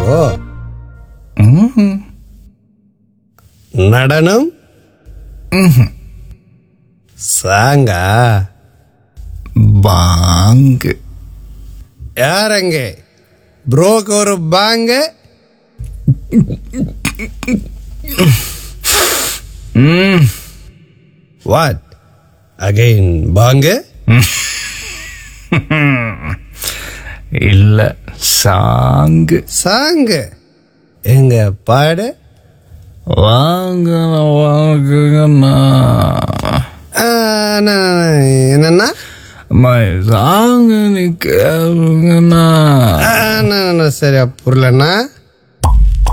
bro நடனம் சாங்கா பாங்கு யாரங்க ப்ரோக்கு ஒரு பாங்க வாட் அகைன் பாங்க இல்ல சாங்கு சாங்க எங்க பாடு வாங்க வாங்குங்கண்ணா ஆ, நான் என்னன்னா அம்மா சாங்கு நீ கேளுங்கண்ணா ஆ, நான் நான் சரியா புரியலண்ணா